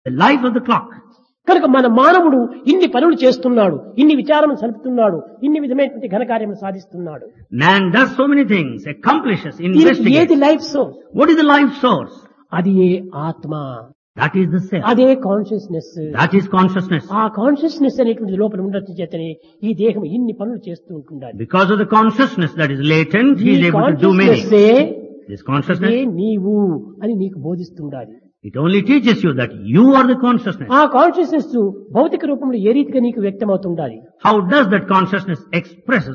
the life of the clock. కనుక మన మానవుడు ఇన్ని పనులు చేస్తున్నాడు ఇన్ని విచారం సలుపుతున్నాడు ఇన్ని విధమైనటువంటి ఘనకార్యములు సాధిస్తున్నాడు Man does so many things, accomplishes, దీనికి ఏది investigates. Life source What is the life source? అది ఏ ఆత్మ That is the self. అదే కాన్షియస్నెస్ That is consciousness. ఆ కాన్షియస్నెస్ అనేటువంటి లోపల ఉండటం చేతనే ఈ దేహం ఇన్ని పనులు చేస్తూ ఉంటుండాలి Because of the consciousness that is latent, he ఈ is able to do many. Consciousness This అదే consciousness, నీవు అని నీకు బోధిస్తుండాలి it only teaches you that you are the consciousness. ఆ కాన్షియస్నెస్ భౌతిక రూపంలో ఏ రీతిగా నీకు వ్యక్తమవుతుండాలి How does that consciousness express